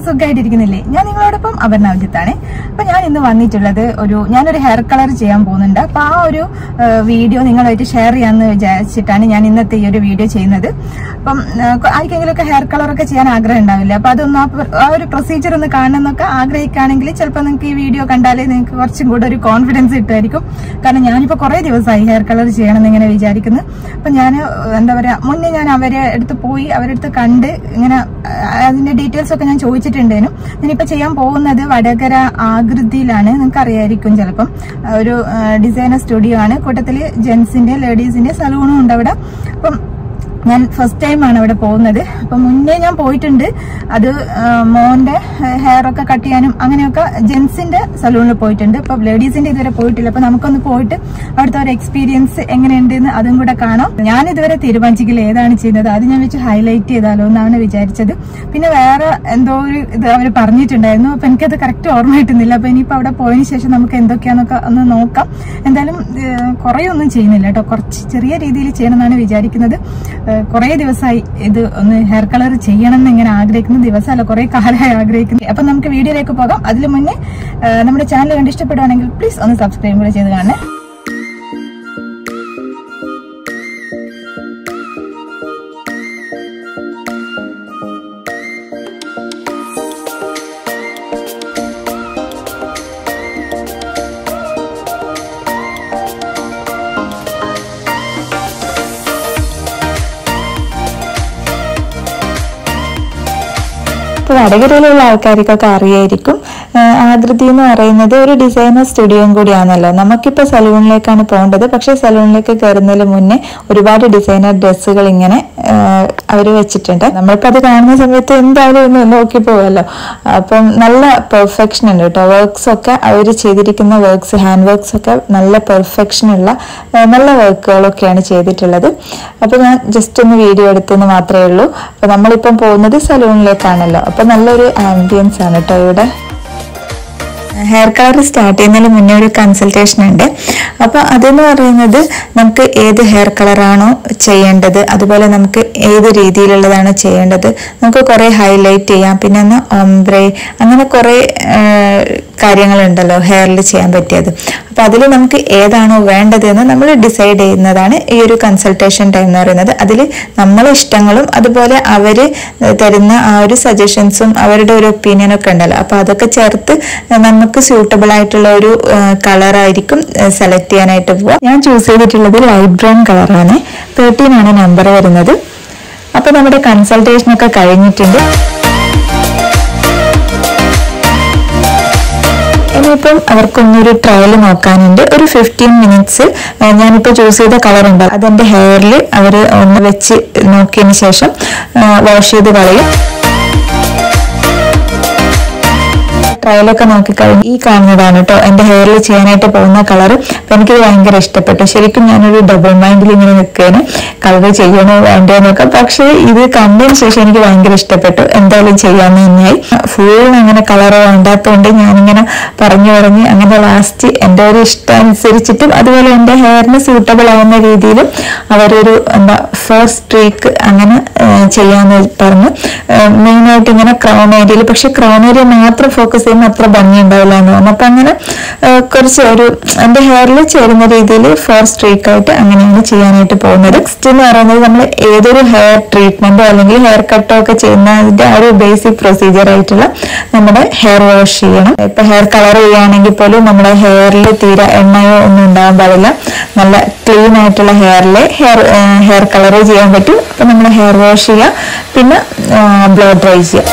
സുഖമായിട്ടിരിക്കുന്നില്ലേ ഞാൻ നിങ്ങളോടൊപ്പം അപർണ അജിത്താണ് അപ്പൊ ഞാൻ ഇന്ന് വന്നിട്ടുള്ളത് ഒരു ഞാനൊരു ഹെയർ കളർ ചെയ്യാൻ പോകുന്നുണ്ട് അപ്പൊ ആ ഒരു ഏഹ്, വീഡിയോ നിങ്ങളുമായിട്ട് ഷെയർ ചെയ്യാന്ന് വിചാരിച്ചിട്ടാണ് ഞാൻ ഇന്നത്തെ ഈ ഒരു വീഡിയോ ചെയ്യുന്നത് അപ്പം ഏഹ്, ആർക്കെങ്കിലും ഒക്കെ ഹെയർ കളർ ഒക്കെ ചെയ്യാൻ ആഗ്രഹം ഉണ്ടാവില്ല അപ്പൊ അതൊന്ന് ആ പ്ര- ആ ഒരു പ്രൊസീജിയർ ഒന്ന് കാണണമെന്നൊക്കെ ആഗ്രഹിക്കുകയാണെങ്കിൽ ചിലപ്പോൾ നിങ്ങൾക്ക് ഈ വീഡിയോ കണ്ടാലേ നിങ്ങൾക്ക് കുറച്ചും കൂടെ ഒരു കോൺഫിഡൻസ് കിട്ടുമായിരിക്കും കാരണം ഞാനിപ്പോ കുറെ ദിവസമായി ഹെയർ കളർ ചെയ്യണം എന്ന് ഇങ്ങനെ വിചാരിക്കുന്നു അപ്പൊ ഞാൻ എന്താ പറയാ മുന്നേ ഞാൻ അവരെ അടുത്ത് പോയി അവരുടെ അടുത്ത് കണ്ട് ഇങ്ങനെ ആ, അതിന്റെ ഡീറ്റെയിൽസ് ഒക്കെ ഞാൻ ചോദിച്ചിട്ടുണ്ടേനും ഞാനിപ്പോ ചെയ്യാൻ പോകുന്നത് വടകര ആകൃതിയിലാണ് നിങ്ങൾക്ക് അറിയായിരിക്കും ചിലപ്പം ആ, ഒരു ഡിസൈനർ സ്റ്റുഡിയോ ആണ് കൂട്ടത്തില് ജെന്റ്സിന്റെ ലേഡീസിന്റെ സലൂണും ഉണ്ട് അവിടെ അപ്പം ഞാൻ ഫസ്റ്റ് ടൈം ആണ് അവിടെ പോകുന്നത് അപ്പൊ മുന്നേ ഞാൻ പോയിട്ടുണ്ട് അത് ആ, മോന്റെ ഹെയർ ഒക്കെ കട്ട് ചെയ്യാനും അങ്ങനെയൊക്കെ ജെന്റ്സിന്റെ സലൂണിൽ പോയിട്ടുണ്ട് ഇപ്പൊ ലേഡീസിന്റെ ഇതുവരെ പോയിട്ടില്ല അപ്പൊ നമുക്കൊന്ന് പോയിട്ട് അവിടുത്തെ ഒരു എക്സ്പീരിയൻസ് എങ്ങനെയുണ്ടെന്ന് അതും കൂടെ കാണാം ഞാൻ ഇതുവരെ തീരുമാനിച്ചില്ല ഏതാണ് ചെയ്യുന്നത് അത് ഞാൻ വെച്ച് ഹൈലൈറ്റ് ചെയ്താലോ എന്നാണ് വിചാരിച്ചത് പിന്നെ വേറെ എന്തോ ഒരു ഇത് അവർ പറഞ്ഞിട്ടുണ്ടായിരുന്നു അപ്പൊ എനിക്കത് കറക്റ്റ് ഓർമ്മ കിട്ടുന്നില്ല അപ്പൊ ഇനിയിപ്പോ അവിടെ പോയതിനു ശേഷം നമുക്ക് എന്തൊക്കെയാന്നൊക്കെ ഒന്ന് നോക്കാം എന്തായാലും കുറെ ഒന്നും ചെയ്യുന്നില്ല കേട്ടോ കുറച്ച് ചെറിയ രീതിയിൽ ചെയ്യണം എന്നാണ് വിചാരിക്കുന്നത് കുറെ ദിവസമായി ഇത് ഒന്ന് ഹെയർ കളർ ചെയ്യണം എന്ന് ഇങ്ങനെ ആഗ്രഹിക്കുന്ന ദിവസമല്ല കുറെ കാലമായി ആഗ്രഹിക്കുന്നത് അപ്പൊ നമുക്ക് വീഡിയോയിലേക്ക് പോകാം അതിനു മുന്നേ ആ, നമ്മുടെ ചാനൽ കണ്ട് ഇഷ്ടപ്പെടുവാണെങ്കിൽ പ്ലീസ് ഒന്ന് സബ്സ്ക്രൈബ് കൂടെ ചെയ്ത് കാണണേ ഇപ്പോൾ വടകരയിലുള്ള ആൾക്കാർക്കൊക്കെ അറിയായിരിക്കും ആ, ആകൃതി എന്ന് പറയുന്നത് ഒരു ഡിസൈനർ സ്റ്റുഡിയോയും കൂടിയാണല്ലോ നമുക്കിപ്പോൾ സലൂണിലേക്കാണ് പോകേണ്ടത് പക്ഷേ സലൂണിലേക്ക് കയറുന്നതിന് മുന്നേ ഒരുപാട് ഡിസൈനർ ഡ്രസ്സുകൾ ഇങ്ങനെ അവർ വെച്ചിട്ടുണ്ട് നമ്മൾക്കത് കാണുന്ന സമയത്ത് എന്തായാലും ഒന്ന് നോക്കി പോവുമല്ലോ അപ്പം നല്ല പെർഫെക്ഷൻ ഉണ്ട് കേട്ടോ വർക്ക്സ് ഒക്കെ അവർ ചെയ്തിരിക്കുന്ന വർക്ക്സ് ഹാൻഡ് വർക്ക്സ് ഒക്കെ നല്ല പെർഫെക്ഷൻ ഉള്ള ആ, നല്ല വർക്കുകളൊക്കെയാണ് ചെയ്തിട്ടുള്ളത് അപ്പോൾ ഞാൻ ജസ്റ്റ് ഒന്ന് വീഡിയോ എടുത്തെന്ന് മാത്രമേ ഉള്ളൂ അപ്പോൾ നമ്മളിപ്പം പോകുന്നത് സലൂണിലേക്കാണല്ലോ അപ്പോൾ നല്ലൊരു ആംബിയൻസ് ആണ് കേട്ടോ ഇവിടെ ഹെയർ കളർ സ്റ്റാർട്ട് ചെയ്യുന്നതിന് മുന്നേ ഒരു കൺസൾട്ടേഷൻ ഉണ്ട് അപ്പോൾ അതെന്ന് പറയുന്നത് നമുക്ക് ഏത് ഹെയർ കളറാണോ ചെയ്യേണ്ടത് അതുപോലെ നമുക്ക് ഏത് രീതിയിലുള്ളതാണോ ചെയ്യേണ്ടത് നമുക്ക് കുറേ ഹൈലൈറ്റ് ചെയ്യാം പിന്നെ ഒന്ന് ഒംബ്രെ അങ്ങനെ കുറേ കാര്യങ്ങളുണ്ടല്ലോ ഹെയറിൽ ചെയ്യാൻ പറ്റിയത് അപ്പോൾ അതിൽ നമുക്ക് ഏതാണോ വേണ്ടതെന്ന് നമ്മൾ ഡിസൈഡ് ചെയ്യുന്നതാണ് ഈ ഒരു കൺസൾട്ടേഷൻ ടൈം എന്ന് പറയുന്നത് അതിൽ നമ്മളെ ഇഷ്ടങ്ങളും അതുപോലെ അവർ തരുന്ന ആ ഒരു സജഷൻസും അവരുടെ ഒരു ഒപ്പീനിയനൊക്കെ ഉണ്ടല്ലോ അപ്പോൾ അതൊക്കെ ചേർത്ത് നമുക്ക് സ്യൂട്ടബിൾ ആയിട്ടുള്ള ഒരു കളറായിരിക്കും സെലക്ട് ചെയ്യാനായിട്ട് പോവുക ഞാൻ ചൂസ് ചെയ്തിട്ടുള്ളത് ലൈറ്റ് ബ്രൗൺ കളറാണ് തേർട്ടീൻ ആണ് നമ്പർ വരുന്നത് അപ്പോൾ നമ്മുടെ കൺസൾട്ടേഷൻ ഒക്കെ കഴിഞ്ഞിട്ടുണ്ട് ഇനിയിപ്പം അവർക്കൊന്നൊരു ട്രയൽ നോക്കാനുണ്ട് ഒരു ഫിഫ്റ്റീൻ മിനിറ്റ്സ് ഞാനിപ്പോൾ ചൂസ് ചെയ്ത കളർ ഉണ്ട് അതെൻ്റെ ഹെയറിൽ അവർ ഒന്ന് വെച്ച് നോക്കിയതിന് ശേഷം വാഷ് ചെയ്ത് കളയും ട്രയലൊക്കെ നോക്കിക്കഴിഞ്ഞ് ഈ കാണുന്നതാണ് കേട്ടോ എൻ്റെ ഹെയറിൽ ചെയ്യാനായിട്ട് പോകുന്ന കളർ അപ്പം എനിക്കിത് ഭയങ്കര ഇഷ്ടപ്പെട്ടു ശരിക്കും ഞാനൊരു ഡബിൾ മൈൻഡിൽ ഇങ്ങനെ നിൽക്കുകയാണ് കളർ ചെയ്യണോ വേണ്ടോ എന്നൊക്കെ പക്ഷേ ഇത് കണ്ടതിന് ശേഷം എനിക്ക് ഭയങ്കര ഇഷ്ടപ്പെട്ടു എന്തായാലും ചെയ്യാമെന്ന് തന്നെയായി ഫുൾ അങ്ങനെ കളർ വേണ്ടാത്തതുകൊണ്ട് ഞാനിങ്ങനെ പറഞ്ഞു പറഞ്ഞ് അങ്ങനെ ലാസ്റ്റ് എൻ്റെ ഒരു ഇഷ്ടം അനുസരിച്ചിട്ടും അതുപോലെ എൻ്റെ ഹെയറിന് സൂട്ടബിൾ ആവുന്ന രീതിയിലും അവരൊരു എന്താ ഫസ്റ്റ് സ്ട്രീക്ക് അങ്ങനെ ഏഹ്, ചെയ്യാന്ന് പറഞ്ഞു മെയിനായിട്ട് ഇങ്ങനെ ക്രൗൺ ഏരിയയിൽ പക്ഷെ ക്രൗൺ ഏരിയ മാത്രം ഫോക്കസ് ചെയ്യുമ്പോൾ അത്ര ഭംഗി ഉണ്ടാവില്ല എന്ന് പറഞ്ഞു അപ്പൊ അങ്ങനെ ഏഹ്, കുറച്ച് ഒരു എൻ്റെ ഹെയറിൽ ചേരുന്ന രീതിയിൽ ഫോർ സ്ട്രീക്ക് ആയിട്ട് അങ്ങനെയാണ് ചെയ്യാനായിട്ട് പോകുന്നത് നെക്സ്റ്റ് എന്ന് പറയുന്നത് നമ്മൾ ഏതൊരു ഹെയർ ട്രീറ്റ്മെന്റോ അല്ലെങ്കിൽ ഹെയർ കട്ടോ ഒക്കെ ചെയ്യുന്നതിന്റെ ആ ഒരു ബേസിക് പ്രൊസീജിയർ ആയിട്ടുള്ള നമ്മുടെ ഹെയർ വാഷ് ചെയ്യണം ഇപ്പൊ ഹെയർ കളർ ചെയ്യുകയാണെങ്കിൽ പോലും നമ്മുടെ ഹെയറിൽ തീരെ എണ്ണയോ ഒന്നും ഉണ്ടാകാൻ പാടില്ല നല്ല ക്ലീൻ ആയിട്ടുള്ള ഹെയറിൽ ഹെയർ ഹെയർ കളർ ചെയ്യാൻ പറ്റും അപ്പൊ നമ്മൾ ഹെയർ വാഷ് ചെയ്യുക പിന്നെ ബ്ലോ ഡ്രൈ ചെയ്യുക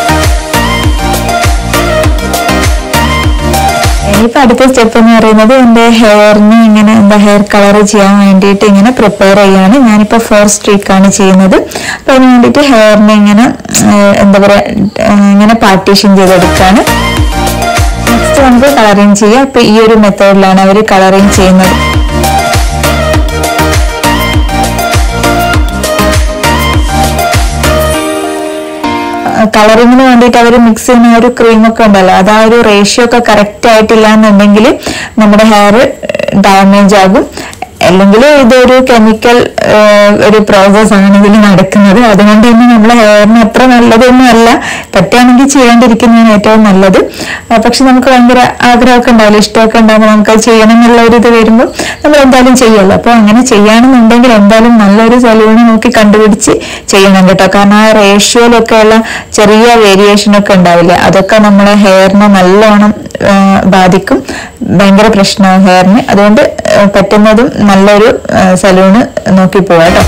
ഇനിയിപ്പോ അടുത്ത സ്റ്റെപ്പ് എന്ന് പറയുന്നത് എന്റെ ഹെയറിന് ഇങ്ങനെ എന്താ ഹെയർ കളർ ചെയ്യാൻ വേണ്ടിയിട്ട് ഇങ്ങനെ പ്രിപ്പയർ ചെയ്യാണ് ഞാനിപ്പോ ഫോർ സ്ട്രീക്ക് ആണ് ചെയ്യുന്നത് അപ്പൊ അതിന് വേണ്ടിയിട്ട് ഹെയറിനെ ഇങ്ങനെ ഏഹ്, എന്താ പറയാ ഏഹ്, ഇങ്ങനെ പാർട്ടീഷൻ ചെയ്തെടുക്കാണ് നെക്സ്റ്റ് നമുക്ക് കളറിങ് ചെയ്യാം അപ്പൊ ഈ ഒരു മെത്തേഡിലാണ് അവർ കളറിങ് ചെയ്യുന്നത് കളറിങ്ങിന് വേണ്ടിയിട്ട് അവർ മിക്സ് ചെയ്യുന്ന ആ ഒരു ക്രീമൊക്കെ ഉണ്ടല്ലോ അത് ആ ഒരു റേഷ്യോ ഒക്കെ കറക്റ്റ് ആയിട്ടില്ല എന്നുണ്ടെങ്കിൽ നമ്മുടെ ഹെയർ ഡാമേജ് ആകും അല്ലെങ്കിൽ ഇതൊരു കെമിക്കൽ ഒരു പ്രോസസ് ആണ് ഇതിൽ നടക്കുന്നത് അതുകൊണ്ട് തന്നെ നമ്മളെ ഹെയറിന് അത്ര നല്ലതൊന്നും അല്ല പറ്റുകയാണെങ്കിൽ ചെയ്യാണ്ടിരിക്കുന്നതാണ് ഏറ്റവും നല്ലത് ആ, പക്ഷെ നമുക്ക് ഭയങ്കര ആഗ്രഹമൊക്കെ ഉണ്ടാവില്ല ഇഷ്ടമൊക്കെ ഉണ്ടാകുമ്പോൾ നമുക്ക് അത് ചെയ്യണം എന്നുള്ള ഒരു ഇത് വരുമ്പോൾ നമ്മൾ എന്തായാലും ചെയ്യുമല്ലോ അപ്പോൾ അങ്ങനെ ചെയ്യുകയാണെന്നുണ്ടെങ്കിൽ എന്തായാലും നല്ലൊരു സലൂണ് നോക്കി കണ്ടുപിടിച്ച് ചെയ്യണം കേട്ടോ കാരണം ആ റേഷ്യോയിലൊക്കെ ഉള്ള ചെറിയ വേരിയേഷൻ ഒക്കെ ഉണ്ടാവില്ലേ അതൊക്കെ നമ്മളെ ഹെയറിനെ നല്ലോണം ആ, ബാധിക്കും ഭയങ്കര പ്രശ്നമാണ് ഹെയറിന് അതുകൊണ്ട് ആ, പറ്റുന്നതും നല്ലൊരു സലൂണ് നോക്കി പോവാം കേട്ടോ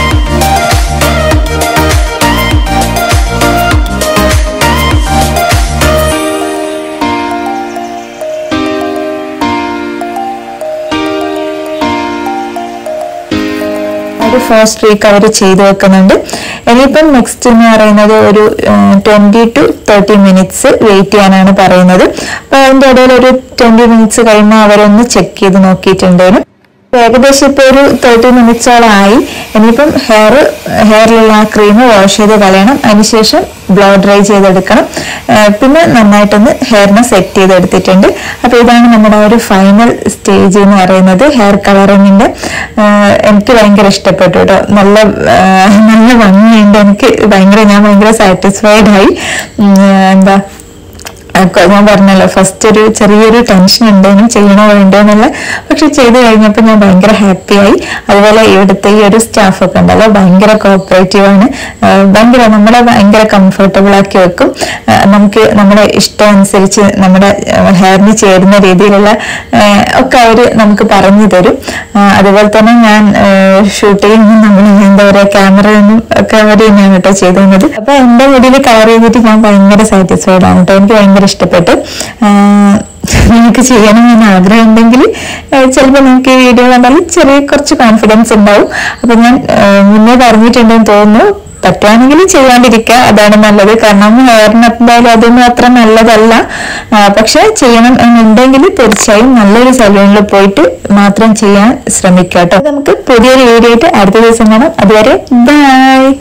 ഒരു ഫസ്റ്റ് വീക്ക് അവർ ചെയ്തു വെക്കുന്നുണ്ട് ഇനിയിപ്പം നെക്സ്റ്റ് എന്ന് പറയുന്നത് ഒരു twenty two thirty minutes wait ചെയ്യാനാണ് പറയുന്നത് അപ്പൊ അതിന്റെ ഇടയിൽ ഒരു ട്വന്റി മിനിറ്റ്സ് കഴിയുമ്പോൾ അവരൊന്ന് ചെക്ക് ചെയ്ത് നോക്കിയിട്ടുണ്ടായിരുന്നു ഇപ്പൊ ഏകദേശം ഇപ്പൊ ഒരു തേർട്ടി മിനിറ്റ്സോളം ആയി ഇനിയിപ്പം ഹെയർ ഹെയറിലുള്ള ആ ക്രീം വാഷ് ചെയ്ത് കളയണം അതിനുശേഷം ബ്ലോ ഡ്രൈ ചെയ്തെടുക്കണം ആ, പിന്നെ നന്നായിട്ടൊന്ന് ഹെയറിനെ സെറ്റ് ചെയ്തെടുത്തിട്ടുണ്ട് അപ്പൊ ഇതാണ് നമ്മുടെ ആ ഒരു ഫൈനൽ സ്റ്റേജ് എന്ന് പറയുന്നത് ഹെയർ കളറിങ്ങിന്റെ എനിക്ക് ഭയങ്കര ഇഷ്ടപ്പെട്ടു കേട്ടോ നല്ല ആ, നല്ല ഭംഗിയുണ്ട് എനിക്ക് ഭയങ്കര ഞാൻ ഭയങ്കര സാറ്റിസ്ഫൈഡ് ആയി ഉം, എന്താ ഒക്കെ ഞാൻ പറഞ്ഞല്ലോ ഫസ്റ്റ് ഒരു ചെറിയൊരു ടെൻഷൻ ഉണ്ടായിരുന്നു ചെയ്യണോ വേണ്ടോ എന്നുള്ള പക്ഷെ ചെയ്ത് കഴിഞ്ഞപ്പോൾ ഞാൻ ഭയങ്കര ഹാപ്പിയായി അതുപോലെ ഇവിടുത്തെ ഈ ഒരു സ്റ്റാഫ് ഒക്കെ ഉണ്ടല്ലോ ഭയങ്കര കോപ്പറേറ്റീവ് ആണ് ആ, ഭയങ്കര നമ്മളെ ഭയങ്കര കംഫർട്ടബിൾ ആക്കി വെക്കും ആ, നമുക്ക് നമ്മുടെ ഇഷ്ടം അനുസരിച്ച് നമ്മുടെ ഹെയറിന് ചേരുന്ന രീതിയിലുള്ള ആ, ഒക്കെ അവർ നമുക്ക് പറഞ്ഞു തരും ആ, അതുപോലെ തന്നെ ഞാൻ ഷൂട്ട് ചെയ്യുമ്പോൾ നമ്മൾ എന്താ പറയുക ക്യാമറയൊന്നും ഒക്കെ അവർ തന്നെയാണ് കേട്ടോ ചെയ്തിരുന്നത് അപ്പൊ എന്റെ മുടിയിൽ കളർ ചെയ്തിട്ട് ഞാൻ ഭയങ്കര സാറ്റിസ്ഫൈഡ് ആണ് കേട്ടോ എനിക്ക് ഭയങ്കര ഇഷ്ടപ്പെട്ടു ആഹ് നിങ്ങൾക്ക് ചെയ്യണമെന്ന് ആഗ്രഹം ഉണ്ടെങ്കിൽ ചിലപ്പോൾ നിങ്ങൾക്ക് ഈ വീഡിയോ കണ്ടാൽ ചെറിയ കുറച്ച് കോൺഫിഡൻസ് ഉണ്ടാവും അപ്പൊ ഞാൻ ആഹ് മുന്നേ പറഞ്ഞിട്ടുണ്ടെന്ന് തോന്നുന്നു പറ്റുവാണെങ്കിൽ ചെയ്യാണ്ടിരിക്കുക അതാണ് നല്ലത് കാരണം ഹെയറിന് എന്തായാലും അതൊന്നും അത്ര നല്ലതല്ല ആ, പക്ഷെ ചെയ്യണം എന്നുണ്ടെങ്കിൽ തീർച്ചയായും നല്ലൊരു സലൂണിൽ പോയിട്ട് മാത്രം ചെയ്യാൻ ശ്രമിക്കുക കേട്ടോ നമുക്ക് പുതിയൊരു വീഡിയോ ആയിട്ട് അടുത്ത ദിവസം കാണാം അതുവരെ ബൈ